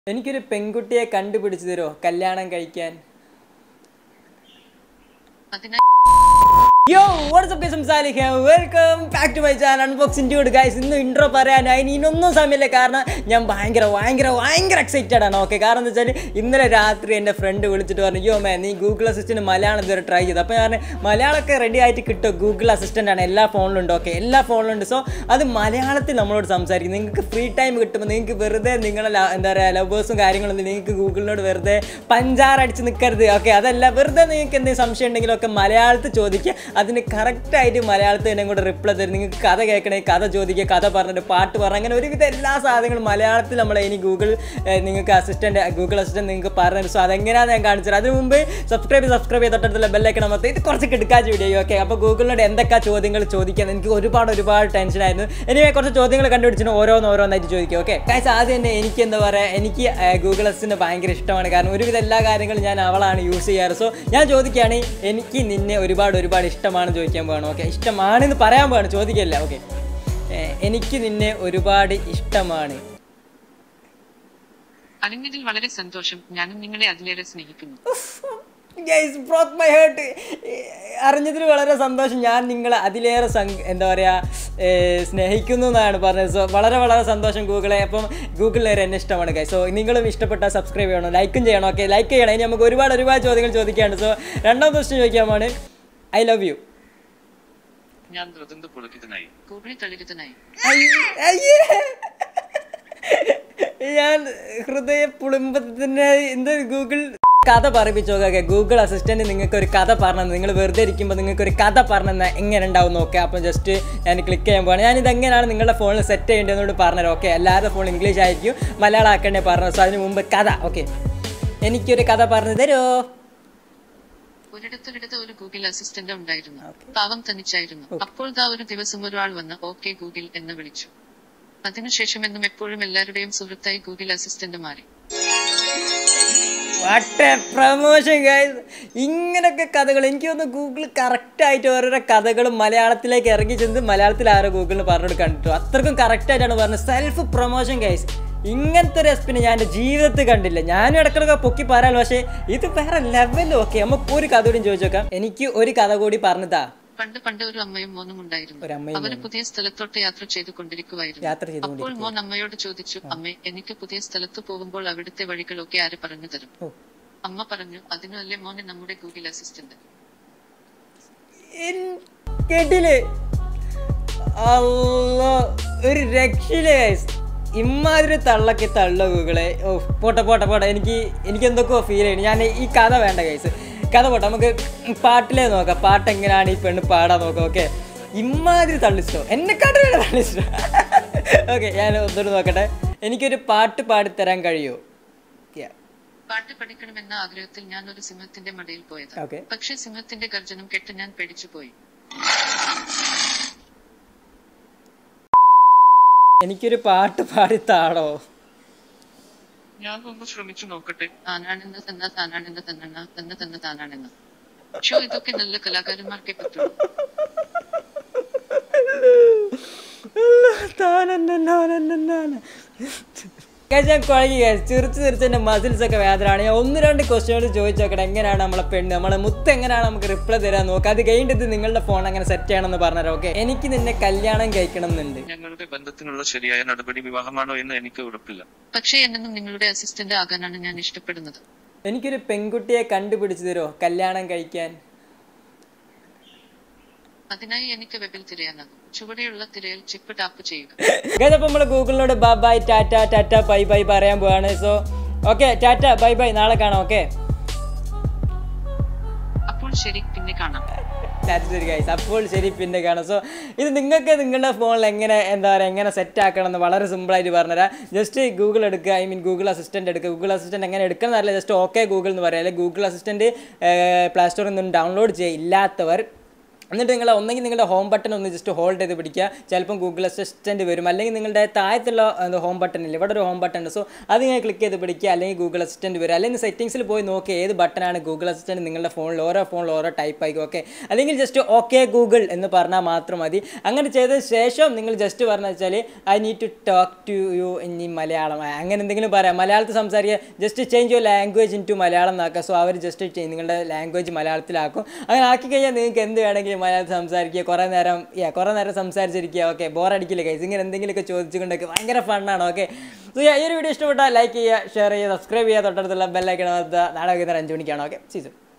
എനിക്കൊരു പെൺകുട്ടിയെ കണ്ടുപിടിച്ചു തരുമോ കല്യാണം കഴിക്കാൻ അതിനായി യോ വാട്സ്ആപ്പ് ഗൈസ് സംസാരിക്കുക welcome back to my channel unboxing dude guys ഇന്ന് ഇൻട്രോ പറയാനായി ഇനിയൊന്നും സമയമില്ല കാരണം ഞാൻ ഭയങ്കര ഭയങ്കര ഭയങ്കര എക്സൈറ്റഡ് ആണ് ഓക്കെ കാരണം എന്താ വെച്ചാൽ ഇന്നലെ രാത്രി എൻ്റെ ഫ്രണ്ട് വിളിച്ചിട്ട് പറഞ്ഞു യോ മേ നീ ഗൂഗിൾ അസിസ്റ്റൻറ്റ് മലയാളം ഇതുവരെ ട്രൈ ചെയ്തു അപ്പോൾ ഞാൻ മലയാളമൊക്കെ റെഡി ആയിട്ട് കിട്ടും ഗൂഗിൾ അസിസ്റ്റൻ്റ് ആണ് എല്ലാ ഫോണിലുണ്ട് ഓക്കെ എല്ലാ ഫോണിലുണ്ട് സോ അത് മലയാളത്തിൽ നമ്മളോട് സംസാരിക്കും നിങ്ങൾക്ക് ഫ്രീ ടൈം കിട്ടുമ്പോൾ നിങ്ങൾക്ക് വെറുതെ നിങ്ങളെ ല- എന്താ പറയുക ലവേഴ്സും കാര്യങ്ങളൊന്നും നിങ്ങൾക്ക് ഗൂഗിളിനോട് വെറുതെ പഞ്ചാറടിച്ച് നിൽക്കരുത് ഓക്കെ അതല്ല വെറുതെ നിങ്ങൾക്ക് എന്തെങ്കിലും സംശയം ഉണ്ടെങ്കിലൊക്കെ മലയാളത്തിൽ ചോദിക്കുക അതിന് കറക്റ്റായിട്ട് മലയാളത്തിൽ തന്നെ കൂടെ റിപ്ലൈ തരും നിങ്ങൾക്ക് കഥ കേൾക്കണേ കഥ ചോദിക്കുക കഥ പറഞ്ഞിട്ട് പാട്ട് പറഞ്ഞ അങ്ങനെ ഒരുവിധ എല്ലാ സാധനങ്ങളും മലയാളത്തിൽ നമ്മൾ ഇനി ഗൂഗിൾ ഏഹ്, നിങ്ങൾക്ക് അസിസ്റ്റൻറ്റ് ഗൂഗിൾ അസിസ്റ്റൻറ്റ് നിങ്ങൾക്ക് പറഞ്ഞു സോ അതെങ്ങനെയാണെന്ന് ഞാൻ കാണിച്ചത് അതിന് മുമ്പ് സബ്സ്ക്രൈബ് സബ്സ്ക്രൈബ് ചെയ്ത് തൊട്ടടുത്തുള്ള ബെല്ലൈക്കണം മൊത്തം ഇത് കുറച്ച് കിടക്കാച്ച വീഡിയോ ഓക്കെ അപ്പോൾ ഗൂഗിളിനോട് എന്തൊക്കെ ചോദ്യങ്ങൾ ചോദിക്കാൻ എനിക്ക് ഒരുപാട് ഒരുപാട് ടെൻഷനായിരുന്നു ഇനി കുറച്ച് ചോദ്യങ്ങൾ കണ്ടുപിടിച്ചിട്ട് ഓരോന്ന് ഓരോന്നായിട്ട് ചോദിക്കും ഓക്കെ കാശ് ആദ്യം തന്നെ എനിക്ക് എന്താ പറയുക എനിക്ക് ഗൂഗിൾ അസിസ്റ്റൻറ്റ് ഭയങ്കര ഇഷ്ടമാണ് കാരണം ഒരുവിധ എല്ലാ കാര്യങ്ങളും ഞാൻ അവളാണ് യൂസ് ചെയ്യാറ് സോ ഞാൻ ചോദിക്കുകയാണ് എനിക്ക് നിന്നെ ഒരുപാട് ഒരുപാട് ഇഷ്ടമാണെന്ന് ചോദിക്കാൻ പോകണം ഓക്കെ ഇഷ്ടമാണെന്ന് പറയാൻ പോകണം ചോദിക്കല്ല ഓക്കെ എനിക്ക് നിന്നെ ഒരുപാട് ഇഷ്ടമാണ് അറിഞ്ഞതിൽ വളരെ സന്തോഷം ഞാനും നിങ്ങളെ അതിലേറെ സ്നേഹിക്കുന്നു ഗൈസ് ബ്രോക്ക് മൈ ഹേർട്ട് അറിഞ്ഞതിൽ വളരെ സന്തോഷം ഞാൻ നിങ്ങളെ അതിലേറെ സം- എന്താ പറയുക സ്നേഹിക്കുന്നു എന്നാണ് പറഞ്ഞത് സോ വളരെ വളരെ സന്തോഷം ഗൂഗിളെ അപ്പം ഗൂഗിളിലേറെ എന്നെ ഇഷ്ടമാണ് ഗൈസ് സോ നിങ്ങളും ഇഷ്ടപ്പെട്ടാൽ സബ്സ്ക്രൈബ് ചെയ്യണം ലൈക്കും ചെയ്യണം ഓക്കെ ലൈക്ക് ചെയ്യണം ഇനി നമുക്ക് ഒരുപാട് ഒരുപാട് ചോദ്യങ്ങൾ ചോദിക്കാനുണ്ട് സോ രണ്ടാമത്തെ ക്വസ്റ്റ്യൻ ചോദിക്കാമാണ് ഐ ലവ് യു ഞാൻ മൃദന്ത പുളകിതനായി കൂടെ തളിരുതനായി അയ്യേ ഞാൻ ഹൃദയ പുളിമ്പത്തിന് എന്ത് ഗൂഗിൾ കഥ പറയിപ്പിച്ചു നോക്കാം ഗൂഗിൾ അസിസ്റ്റന്റ് നിങ്ങൾക്ക് ഒരു കഥ പറഞ്ഞു നിങ്ങൾ വെറുതെ ഇരിക്കുമ്പോൾ നിങ്ങൾക്ക് ഒരു കഥ പറഞ്ഞു എങ്ങനെ ഉണ്ടാവും നോക്കാം അപ്പം ജസ്റ്റ് ഞാൻ ക്ലിക്ക് ചെയ്യാൻ പോവാണ് ഞാൻ ഇതെങ്ങനെയാണ് നിങ്ങളുടെ ഫോണിൽ സെറ്റ് ചെയ്യേണ്ടതെന്നോട് പറഞ്ഞുതരാം ഓക്കെ എല്ലാവരുടെ ഫോൺ ഇംഗ്ലീഷ് ആയിരിക്കും മലയാളം ആക്കണ്ടേ പറഞ്ഞു സോ അതിന് മുമ്പ് കഥ ഓക്കെ എനിക്കൊരു കഥ പറഞ്ഞു തരുമോ ഒരിടത്തൊരിടത്ത് ഒരു ഗൂഗിൾ അസിസ്റ്റന്റ് ഉണ്ടായിരുന്നു പാവം തനിച്ചായിരുന്നു അപ്പോൾ ദാ ഒരു ദിവസം ഒരാൾ വന്ന് ഓക്കെ ഗൂഗിൾ എന്ന് വിളിച്ചു അതിനുശേഷം എന്നും എപ്പോഴും എല്ലാവരുടെയും സുഹൃത്തായി ഗൂഗിൾ അസിസ്റ്റന്റ് മാറി വാട്ട് എ പ്രമോഷൻ ഗൈസ് ഇങ്ങനൊക്കെ കഥകൾ എനിക്ക് തോന്നുന്നു ഗൂഗിൾ കറക്റ്റായിട്ട് ഓരോരോ കഥകളും മലയാളത്തിലേക്ക് ഇറങ്ങി ചെന്ന് മലയാളത്തിൽ ആരോ ഗൂഗിളിൽ പറഞ്ഞു കണ്ടിട്ടു അത്രക്കും കറക്റ്റായിട്ടാണ് പറഞ്ഞത് സെൽഫ് പ്രൊമോഷൻ ഗൈസ് ഇങ്ങനത്തെ ഒരു എസ്പിന് ഞാൻ എൻ്റെ ജീവിതത്തിൽ കണ്ടില്ല ഞാനും ഇടക്കിടക്ക് പൊക്കി പറയാൻ പക്ഷേ ഇത് വേറെ ലെവലും ഓക്കെ നമുക്ക് ഒരു കഥ കൂടി ചോദിച്ചു നോക്കാം എനിക്ക് ഒരു കഥ കൂടി പറഞ്ഞതാ പണ്ട് പണ്ട് ഒരു അമ്മയും മോനും ഉണ്ടായിരുന്നു ഒരു അമ്മയും അവര് പുതിയ സ്ഥലത്തോട്ട് യാത്ര ചെയ്തു കൊണ്ടിരിക്കുവായിരുന്നു യാത്ര അപ്പോൾ ചെയ്തുകൊണ്ടിരിക്കും മോൻ അമ്മയോട് ചോദിച്ചു അമ്മേ എനിക്ക് പുതിയ സ്ഥലത്ത് പോകുമ്പോൾ അവിടുത്തെ വഴികളൊക്കെ ആര് പറഞ്ഞു തരും ഓ. അമ്മ പറഞ്ഞു അതിനല്ലേ മോനെ നമ്മുടെ ഗൂഗിൾ അസിസ്റ്റന്റ് എൻ- കേട്ടില്ലേ അല്ലോ ഒരു രക്ഷയില്ലേ guys. ഇമ്മാതിരി തള്ളക്ക് തള്ള ഗൂഗിളെ ഓ പോട്ടെ പോട്ടെ പോട്ടെ എനിക്ക് എനിക്ക് എന്തൊക്കെയോ ഫീൽ ചെയ്യുന്നു ഞാൻ ഈ കഥ വേണ്ട കേസ് കഥ പോട്ടെ നമുക്ക് പാട്ടിലേ നോക്കാം പാട്ട് എങ്ങനെയാണ് ഈ പെണ്ണ് പാടാൻ നോക്കാം ഓക്കെ ഇമ്മാതിരി തള്ളിച്ചോ എന്നെക്കാട്ടും വേണം തള്ളിച്ചോ ഓക്കെ ഞാൻ ഒന്നുകൂടി നോക്കട്ടെ എനിക്കൊരു പാട്ട് പാടിത്തരാൻ കഴിയുമോ പാട്ട് പഠിക്കണമെന്ന ആഗ്രഹത്തിൽ ഞാൻ ഒരു സിംഹത്തിന്റെ മടയിൽ പോയത് ഓക്കെ പക്ഷെ സിംഹത്തിന്റെ ഗർജനം കേട്ട് ഞാൻ പേടിച്ചുപോയി എനിക്കൊരു പാട്ട് പാടിത്താടോ ഞാൻ ഒന്ന് ശ്രമിച്ചു നോക്കട്ടെ താനാണെന്ന് തന്ന താനാണെന്ന് തന്നെണ്ണ തന്നെ തന്നെ താനാണെന്ന് ഷോ ഇതൊക്കെ നല്ല കലാകാരന്മാർക്കേ പറ്റുള്ളൂ Guys, ഞാൻ കുഴങ്ങി guys. ചിരിച്ച് ചിരിച്ച് എൻ്റെ മസിൽസ് ഒക്കെ വേദനയാണ് ഞാൻ ഒന്ന് രണ്ട് ക്വസ്റ്റ്യനോട് ചോദിച്ചു നോക്കട്ടെ എങ്ങനെയാണ് നമ്മളെ പെണ്ണ് നമ്മളെ മുത്ത് എങ്ങനെയാണ് നമുക്ക് റിപ്ലൈ തരാൻ നോക്കുക അത് കഴിഞ്ഞിട്ട് നിങ്ങളുടെ ഫോൺ അങ്ങനെ സെറ്റ് ചെയ്യണമെന്ന് പറഞ്ഞുതരാം ഓക്കെ എനിക്ക് നിന്നെ കല്യാണം കഴിക്കണം എന്നുണ്ട് ഞങ്ങളുടെ ബന്ധത്തിനുള്ള ശരിയായ നടപടി വിവാഹമാണോ എന്ന് എനിക്ക് ഉറപ്പില്ല പക്ഷേ എന്നെന്നും നിങ്ങളുടെ അസിസ്റ്റന്റ് ആകാനാണ് ഞാൻ ഇഷ്ടപ്പെടുന്നത് എനിക്കൊരു പെൺകുട്ടിയെ കണ്ടുപിടിച്ച് തരുമോ കല്യാണം കഴിക്കാൻ അതിനായി എനിക്ക് വെബിൽ തിരയാനാകും ചുവടെയുള്ള തിരയൽ ചിപ്പ് ടാപ്പ് ചെയ്യുക ഗൈസ് അപ്പോൾ നമ്മൾ ഗൂഗിളിനോട് bye bye tata tata bye bye പറയാൻ പോവാണ് so okay tata bye bye നാളെ കാണാം ഓക്കെ അപ്പോൾ ശരി പിന്നെ കാണാം ശരി ഗൈസ് അപ്പോൾ ശരി പിന്നെ കാണാം സോ ഇത് നിങ്ങൾക്ക് നിങ്ങളുടെ ഫോണിൽ എങ്ങനെ എന്താ പറയുക എങ്ങനെ സെറ്റ് ആക്കണം എന്ന് വളരെ സിമ്പിളായിട്ട് പറഞ്ഞുതരാം ജസ്റ്റ് ഗൂഗിൾ എടുക്കുക ഐ മീൻ ഗൂഗിൾ അസിസ്റ്റൻ്റ് എടുക്കുക ഗൂഗിൾ അസിസ്റ്റൻ്റ് എങ്ങനെ എടുക്കണം എന്നറിയില്ല ജസ്റ്റ് ഓക്കെ ഗൂഗിൾ എന്ന് പറയാം അല്ലെങ്കിൽ ഗൂഗിൾ അസിസ്റ്റൻറ്റ് പ്ലേ സ്റ്റോറിൽ നിന്നും ഡൗൺലോഡ് ചെയ്യുക ഇല്ലാത്തവർ എന്നിട്ട് നിങ്ങൾ ഒന്നെങ്കിൽ നിങ്ങളുടെ ഹോം ബട്ടൺ ഒന്ന് ജസ്റ്റ് ഹോൾഡ് ചെയ്ത് പിടിക്കുക ചിലപ്പം ഗൂഗിൾ അസിസ്റ്റൻറ്റ് വരും അല്ലെങ്കിൽ നിങ്ങളുടെ താഴത്തുള്ള ഹോം ബട്ടൺ ഇല്ല ഇവിടെ ഒരു ഹോം ബട്ടൺ ഉണ്ട് സോ അത് ഇങ്ങനെ ക്ലിക്ക് ചെയ്ത് പിടിക്കുക അല്ലെങ്കിൽ ഗൂഗിൾ അസിസ്റ്റൻറ്റ് വരും അല്ലെങ്കിൽ സെറ്റിംഗ്സിൽ പോയി നോക്കി ഏത് ബട്ടണാണ് ഗൂഗിൾ അസിസ്റ്റൻറ്റ് നിങ്ങളുടെ ഫോണിൽ ഓരോ ഫോണിൽ ഓരോ ടൈപ്പ് ആയിരിക്കും ഓക്കെ അല്ലെങ്കിൽ ജസ്റ്റ് ഓക്കെ ഗൂഗിൾ എന്ന് പറഞ്ഞാൽ മാത്രം മതി അങ്ങനെ ചെയ്തതിന് ശേഷം നിങ്ങൾ ജസ്റ്റ് പറഞ്ഞു വെച്ചാൽ I need to talk to you in Malayalam ആ, അങ്ങനെ എന്തെങ്കിലും പറയാം മലയാളത്തിൽ സംസാരിക്കുക just change your language into Malayalam എന്നാക്കുക സോ അവർ ജസ്റ്റ് നിങ്ങളുടെ ലാംഗ്വേജ് മലയാളത്തിലാക്കും അങ്ങനെ ആക്കി കഴിഞ്ഞാൽ നിങ്ങൾക്ക് എന്ത് വേണമെങ്കിലും മലയാളത്തിൽ സംസാരിക്കുക കുറേ നേരം യാ കുറേ നേരം സംസാരിച്ചിരിക്കുക ഓക്കെ ബോറടിക്കില്ല കൈസ് ഇങ്ങനെ എന്തെങ്കിലുമൊക്കെ ചോദിച്ചുകൊണ്ടൊക്കെ ഭയങ്കര ഫണ്ണാണ് ഓക്കെ സോ ഈ ഒരു വീഡിയോ ഇഷ്ടപ്പെട്ടാൽ ലൈക്ക് ചെയ്യുക ഷെയർ ചെയ്യുക സബ്സ്ക്രൈബ് ചെയ്യുക തൊട്ടടുത്തുള്ള ബെല്ലൈക്കണം നാളെ വൈകുന്നേരം അഞ്ച് മണിക്കാണ് ഓക്കെ സീസൺ